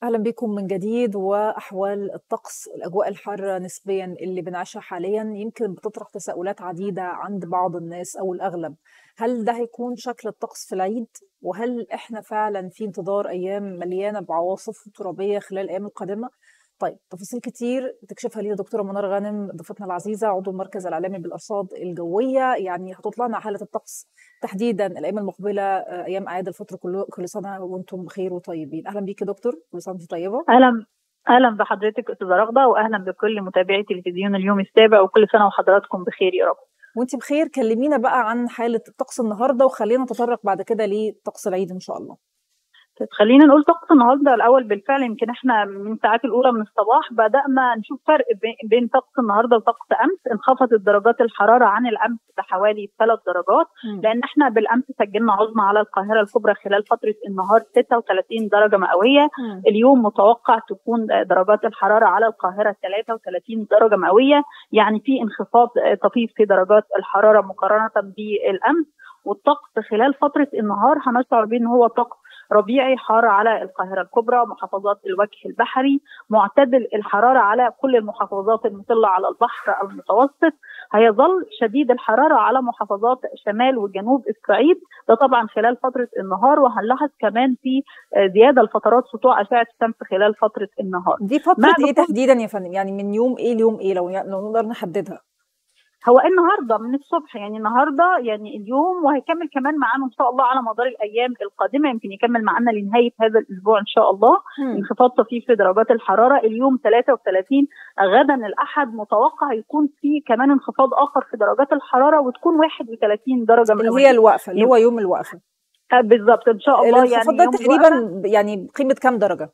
أهلا بكم من جديد وأحوال الطقس الأجواء الحارة نسبيا اللي بنعيشها حاليا يمكن بتطرح تساؤلات عديدة عند بعض الناس أو الأغلب هل ده هيكون شكل الطقس في العيد وهل إحنا فعلا في انتظار أيام مليانة بعواصف ترابية خلال الأيام القادمة طيب تفاصيل كتير تكشفها لي دكتوره منار غانم ضيفتنا العزيزه عضو المركز العالمي بالارصاد الجويه يعني هتطلع لنا حاله الطقس تحديدا الايام المقبله ايام اعياد الفطر كل كل سنه وانتم بخير وطيبين اهلا بيك يا دكتور كل سنه وانت طيبه اهلا اهلا بحضرتك استاذه رغده واهلا بكل متابعي تلفزيون اليوم السابع وكل سنه وحضراتكم بخير يا رب وانت بخير كلمينا بقى عن حاله الطقس النهارده وخلينا نتطرق بعد كده لطقس العيد ان شاء الله طيب خلينا نقول طقس النهارده الاول بالفعل يمكن احنا من الساعات الاولى من الصباح بدانا نشوف فرق بين طقس النهارده وطقس امس انخفضت درجات الحراره عن الامس بحوالي ثلاث درجات م. لان احنا بالامس سجلنا عظمى على القاهره الكبرى خلال فتره النهار 36 درجه مئويه م. اليوم متوقع تكون درجات الحراره على القاهره 33 درجه مئويه يعني في انخفاض طفيف في درجات الحراره مقارنه بالامس والطقس خلال فتره النهار هنشعر بان هو طقس ربيعي حار على القاهرة الكبرى محافظات الوجه البحري معتدل الحرارة على كل المحافظات المطلة على البحر المتوسط هيظل شديد الحرارة على محافظات شمال وجنوب الصعيد ده طبعا خلال فترة النهار وهنلاحظ كمان في زيادة لفترات سطوع أشعة الشمس خلال فترة النهار دي فترة ايه تحديدا يا فندم يعني من يوم ايه ليوم ايه لو لو نقدر نحددها هو النهارده من الصبح يعني النهارده يعني اليوم وهيكمل كمان معانا ان شاء الله على مدار الايام القادمه يمكن يكمل معانا لنهايه هذا الاسبوع ان شاء الله انخفاض طفيف في درجات الحراره اليوم 33 غدا الاحد متوقع يكون في كمان انخفاض اخر في درجات الحراره وتكون 31 درجه اللي هي الوقفه اللي هو يوم الوقفه بالظبط ان شاء الله يعني ده تقريبا يعني قيمه كام درجه؟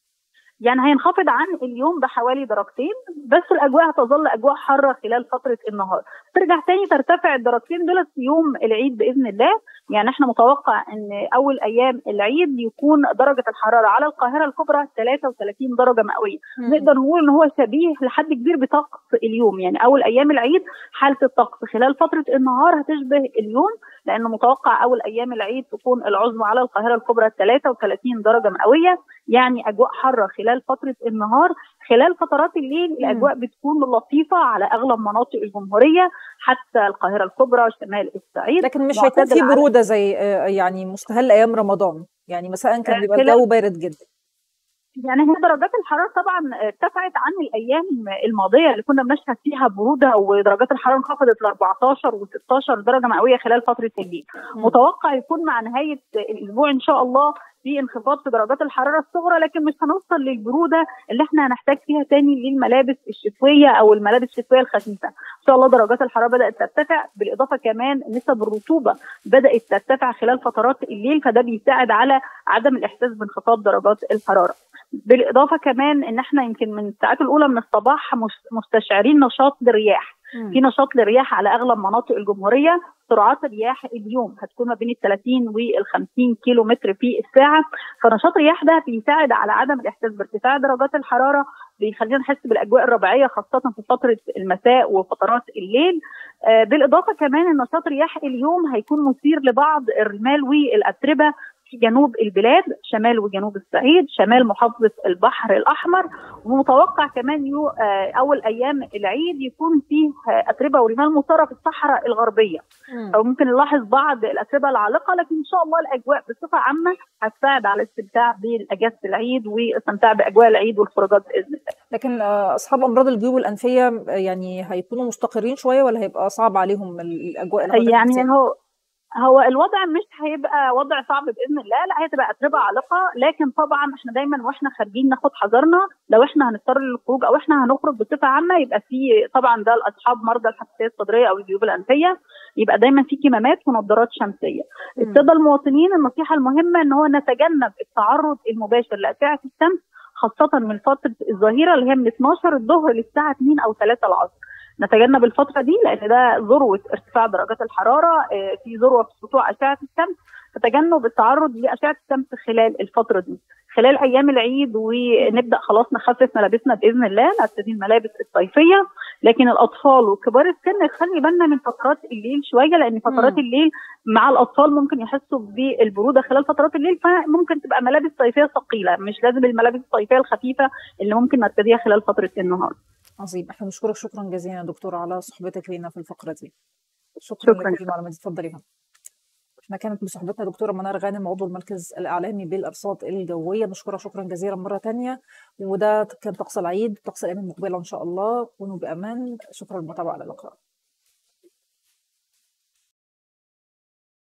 يعني هينخفض عن اليوم بحوالي درجتين بس الاجواء هتظل اجواء حاره خلال فتره النهار ترجع تاني ترتفع الدرجتين دول في يوم العيد باذن الله يعني احنا متوقع ان اول ايام العيد يكون درجه الحراره على القاهره الكبرى 33 درجه مئويه نقدر نقول ان هو شبيه لحد كبير بطقس اليوم يعني اول ايام العيد حاله الطقس خلال فتره النهار هتشبه اليوم لانه متوقع اول ايام العيد تكون العظمى على القاهره الكبرى 33 درجه مئويه يعني اجواء حاره خلال فتره النهار خلال فترات الليل الاجواء بتكون لطيفه على اغلب مناطق الجمهوريه حتى القاهره الكبرى شمال الصعيد لكن مش هيكون في بروده زي يعني مستهل ايام رمضان يعني مساء كان بيبقى الجو بارد جدا يعني هي درجات الحراره طبعا ارتفعت عن الايام الماضيه اللي كنا بنشهد فيها بروده ودرجات الحراره انخفضت ل 14 و16 درجه مئويه خلال فتره الليل. متوقع يكون مع نهايه الاسبوع ان شاء الله في انخفاض في درجات الحراره الصغرى لكن مش هنوصل للبروده اللي احنا هنحتاج فيها تاني للملابس الشتويه او الملابس الشتويه الخفيفه. ان شاء الله درجات الحراره بدات ترتفع بالاضافه كمان نسب الرطوبه بدات ترتفع خلال فترات الليل فده بيساعد على عدم الاحساس بانخفاض درجات الحراره. بالاضافه كمان ان احنا يمكن من الساعات الاولى من الصباح مستشعرين نشاط للرياح في نشاط للرياح على اغلب مناطق الجمهوريه سرعات الرياح اليوم هتكون ما بين ال 30 وال 50 كيلو متر في الساعه فنشاط الرياح ده بيساعد على عدم الاحساس بارتفاع درجات الحراره بيخلينا نحس بالاجواء الربيعيه خاصه في فتره المساء وفترات الليل آه بالاضافه كمان ان نشاط الرياح اليوم هيكون مثير لبعض الرمال والاتربه في جنوب البلاد شمال وجنوب الصعيد شمال محافظة البحر الأحمر ومتوقع كمان يو أول أيام العيد يكون فيه أتربة ورمال مثارة في الصحراء الغربية أو ممكن نلاحظ بعض الأتربة العالقة لكن إن شاء الله الأجواء بصفة عامة هتساعد على الاستمتاع بأجازة العيد والاستمتاع بأجواء العيد والخروجات بإذن الله لكن أصحاب أمراض الجيوب الأنفية يعني هيكونوا مستقرين شوية ولا هيبقى صعب عليهم الأجواء يعني هو هو الوضع مش هيبقى وضع صعب باذن الله لا هتبقى اتربه عالقه لكن طبعا احنا دايما واحنا خارجين ناخد حذرنا لو احنا هنضطر للخروج او احنا هنخرج بصفه عامه يبقى في طبعا ده لاصحاب مرضى الحساسيه الصدريه او الجيوب الانفيه يبقى دايما في كمامات ونظارات شمسيه. الساده المواطنين النصيحه المهمه ان هو نتجنب التعرض المباشر لاشعه الشمس خاصه من فتره الظهيره اللي هي من 12 الظهر للساعه 2 او 3 العصر. نتجنب الفتره دي لان ده ذروه ارتفاع درجات الحراره في ذروه في سطوع اشعه الشمس فتجنب التعرض لاشعه الشمس خلال الفتره دي خلال ايام العيد ونبدا خلاص نخفف ملابسنا باذن الله نبتدي الملابس الصيفيه لكن الاطفال وكبار السن خلي بالنا من فترات الليل شويه لان فترات مم. الليل مع الاطفال ممكن يحسوا بالبروده خلال فترات الليل فممكن تبقى ملابس صيفيه ثقيله مش لازم الملابس الصيفيه الخفيفه اللي ممكن نرتديها خلال فتره النهار عظيم احنا بنشكرك شكرا جزيلا يا دكتوره على صحبتك لينا في الفقره دي شكرا, شكراً. لك المعلومات دي اتفضلي هنا احنا كانت بصحبتنا دكتوره منار غانم عضو المركز الاعلامي بالارصاد الجويه نشكرها شكرا جزيلا مره تانية وده كان طقس العيد طقس الايام المقبله ان شاء الله كونوا بامان شكرا للمتابعه على اللقاء